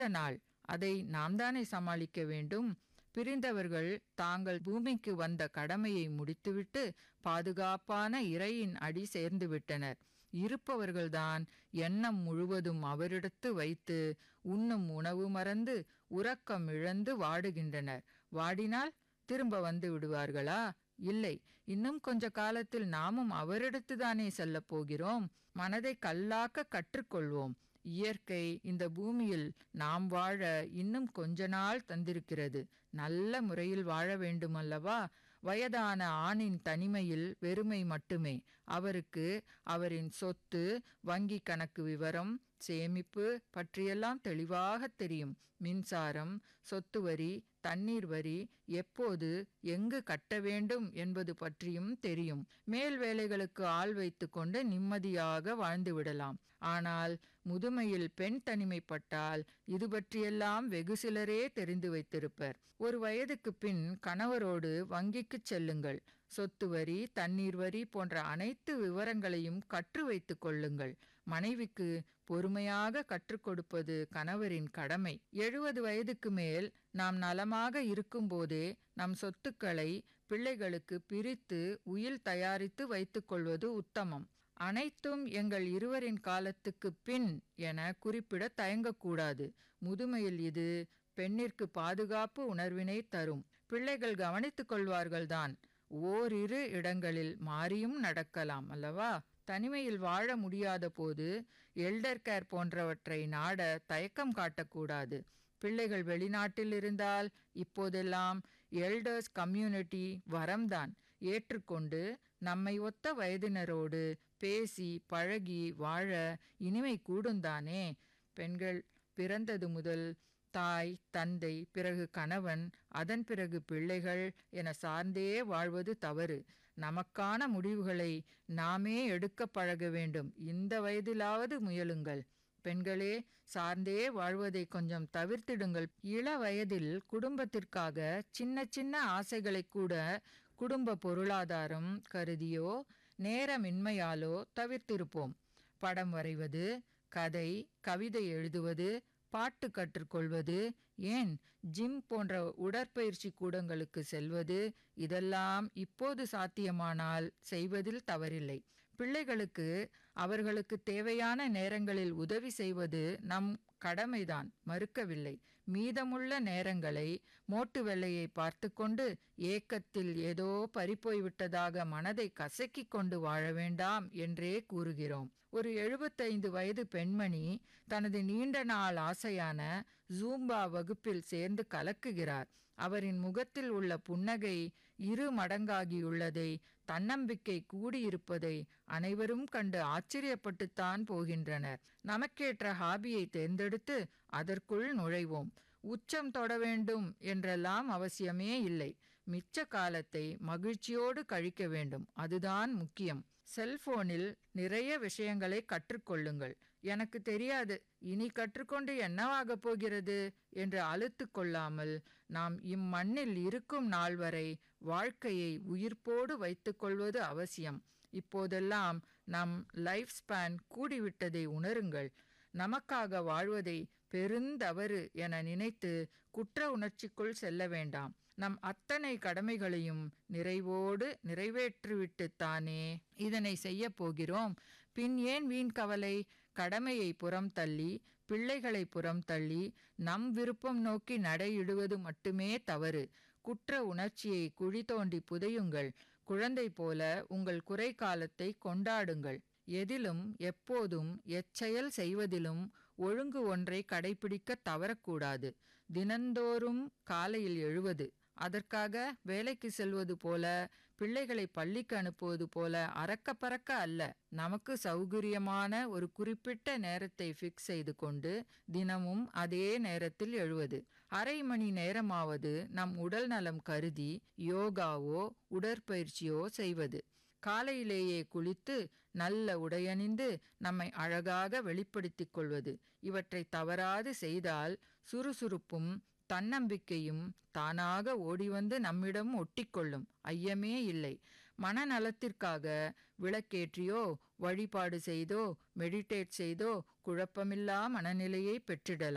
நாள் அதை நாம் தானே சமாளிக்க வேண்டும் பிரிந்தவர்கள் தாங்கள் பூமிக்கு வந்த கடமையை முடித்துவிட்டு பாதுகாப்பான இறையின் அடி சேர்ந்து விட்டனர் இருப்பவர்கள்தான் எண்ணம் முழுவதும் அவரிடத்து வைத்து உண்ணும் உணவு மறந்து உறக்கம் இழந்து வாடுகின்றனர் வாடினால் திரும்ப வந்து விடுவார்களா இல்லை இன்னும் கொஞ்ச காலத்தில் நாமும் அவரிடத்து தானே செல்லப் போகிறோம் மனதை கல்லாக்க கற்றுக்கொள்வோம் இயற்கை இந்த பூமியில் நாம் வாழ இன்னும் கொஞ்ச நாள் தந்திருக்கிறது நல்ல முறையில் வாழ வேண்டுமல்லவா வயதான ஆணின் தனிமையில் வெறுமை மட்டுமே அவருக்கு அவரின் சொத்து வங்கி கணக்கு விவரம் சேமிப்பு பற்றியெல்லாம் தெளிவாக தெரியும் மின்சாரம் சொத்து வரி தண்ணீர் வரி எப்போது எங்கு கட்ட வேண்டும் என்பது பற்றியும் தெரியும் மேல் வேலைகளுக்கு ஆள் வைத்துக்கொண்டு நிம்மதியாக வாழ்ந்து விடலாம் ஆனால் முதுமையில் பெண் தனிமைப்பட்டால் இது பற்றியெல்லாம் வெகு சிலரே தெரிந்து வைத்திருப்பர் ஒரு வயதுக்கு பின் கணவரோடு வங்கிக்கு செல்லுங்கள் சொத்து வரி தண்ணீர் வரி போன்ற அனைத்து விவரங்களையும் கற்று வைத்துக் கொள்ளுங்கள் மனைவிக்கு பொறுமையாக கற்றுக் கொடுப்பது கணவரின் கடமை எழுபது வயதுக்கு மேல் நாம் நலமாக இருக்கும்போதே நம் சொத்துக்களை பிள்ளைகளுக்கு பிரித்து உயில் தயாரித்து வைத்துக் கொள்வது உத்தமம் அனைத்தும் எங்கள் இருவரின் காலத்துக்கு பின் என குறிப்பிட தயங்கக்கூடாது முதுமையில் இது பெண்ணிற்கு பாதுகாப்பு உணர்வினை தரும் பிள்ளைகள் கவனித்துக் கொள்வார்கள்தான் ஓரிரு இடங்களில் மாறியும் நடக்கலாம் அல்லவா தனிமையில் வாழ முடியாத போது எல்டர் கேர் போன்றவற்றை நாட தயக்கம் காட்டக்கூடாது பிள்ளைகள் வெளிநாட்டில் இருந்தால் இப்போதெல்லாம் எல்டர்ஸ் கம்யூனிட்டி வரம்தான் ஏற்றுக்கொண்டு நம்மை ஒத்த வயதினரோடு பேசி பழகி வாழ இனிமை கூடுந்தானே பெண்கள் பிறந்தது முதல் தாய் தந்தை பிறகு கணவன் அதன் பிறகு பிள்ளைகள் என சார்ந்தே வாழ்வது தவறு நமக்கான முடிவுகளை நாமே எடுக்க பழக வேண்டும் இந்த வயதிலாவது முயலுங்கள் பெண்களே சார்ந்தே வாழ்வதை கொஞ்சம் தவிர்த்திடுங்கள் இள வயதில் குடும்பத்திற்காக சின்ன சின்ன ஆசைகளை கூட குடும்ப பொருளாதாரம் கருதியோ நேரமின்மையாலோ தவிர்த்திருப்போம் படம் வரைவது கதை கவிதை எழுதுவது பாட்டு கற்றுக்கொள்வது ஏன் ஜிம் போன்ற உடற்பயிற்சி கூடங்களுக்கு செல்வது இதெல்லாம் இப்போது சாத்தியமானால் செய்வதில் தவறில்லை பிள்ளைகளுக்கு அவர்களுக்கு தேவையான நேரங்களில் உதவி செய்வது நம் கடமைதான் மறுக்கவில்லை மீதமுள்ள நேரங்களை மோட்டு வெள்ளையை பார்த்து கொண்டு ஏக்கத்தில் ஏதோ பறிப்போய் விட்டதாக மனதை கசக்கிக் கொண்டு வாழ வேண்டாம் என்றே கூறுகிறோம் ஒரு எழுபத்தைந்து வயது பெண்மணி தனது நீண்ட நாள் ஆசையான ஜூம்பா வகுப்பில் சேர்ந்து கலக்குகிறார் அவரின் முகத்தில் உள்ள புன்னகை இரு மடங்காகியுள்ளதை தன்னம்பிக்கை கூடியிருப்பதை அனைவரும் கண்டு ஆச்சரியப்பட்டுத்தான் போகின்றனர் நமக்கேற்ற ஹாபியை தேர்ந்தெடுத்து அதற்குள் நுழைவோம் உச்சம் தொட வேண்டும் என்றெல்லாம் அவசியமே இல்லை மிச்ச காலத்தை மகிழ்ச்சியோடு கழிக்க வேண்டும் அதுதான் முக்கியம் செல்போனில் நிறைய விஷயங்களை கற்றுக்கொள்ளுங்கள் எனக்கு தெரியாது இனி கற்றுக்கொண்டு என்னவாகப் போகிறது என்று அழுத்து கொள்ளாமல் நாம் இம்மண்ணில் இருக்கும் நாள் வரை வாழ்க்கையை உயிர்ப்போடு வைத்துக்கொள்வது அவசியம் இப்போதெல்லாம் நம் லைஃப் ஸ்பேன் கூடிவிட்டதை உணருங்கள் நமக்காக வாழ்வதை பெருந்தவறு என நினைத்து குற்ற உணர்ச்சிக்குள் செல்ல வேண்டாம் நம் அத்தனை கடமைகளையும் நிறைவோடு நிறைவேற்றிவிட்டுத்தானே இதனை செய்ய போகிறோம் பின் ஏன் வீண் கவலை கடமையை புறம் தள்ளி பிள்ளைகளை புறம் தள்ளி நம் விருப்பம் நோக்கி நடையிடுவது மட்டுமே தவறு குற்ற உணர்ச்சியை குழி தோண்டி புதையுங்கள் குழந்தை போல உங்கள் குறை காலத்தை கொண்டாடுங்கள் எதிலும் எப்போதும் எச்செயல் செய்வதிலும் ஒழுங்கு ஒன்றை கடைபிடிக்க தவறக்கூடாது தினந்தோறும் காலையில் எழுவது அதற்காக வேலைக்கு செல்வது போல பிள்ளைகளை பள்ளிக்கு அனுப்புவது போல அறக்க பறக்க அல்ல நமக்கு சௌகரியமான ஒரு குறிப்பிட்ட நேரத்தை ஃபிக்ஸ் செய்து கொண்டு தினமும் அதே நேரத்தில் எழுவது அரை மணி நேரமாவது நம் உடல் நலம் கருதி யோகாவோ உடற்பயிற்சியோ செய்வது காலையிலேயே குளித்து நல்ல உடையணிந்து நம்மை அழகாக வெளிப்படுத்திக் கொள்வது இவற்றை தவறாது செய்தால் சுறுசுறுப்பும் தன்னம்பிக்கையும் தானாக ஓடிவந்து நம்மிடம் ஒட்டிக்கொள்ளும் ஐயமே இல்லை மனநலத்திற்காக விளக்கேற்றியோ வழிபாடு செய்தோ மெடிடேட் செய்தோ குழப்பமில்லா மனநிலையை பெற்றிடலாம்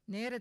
நேர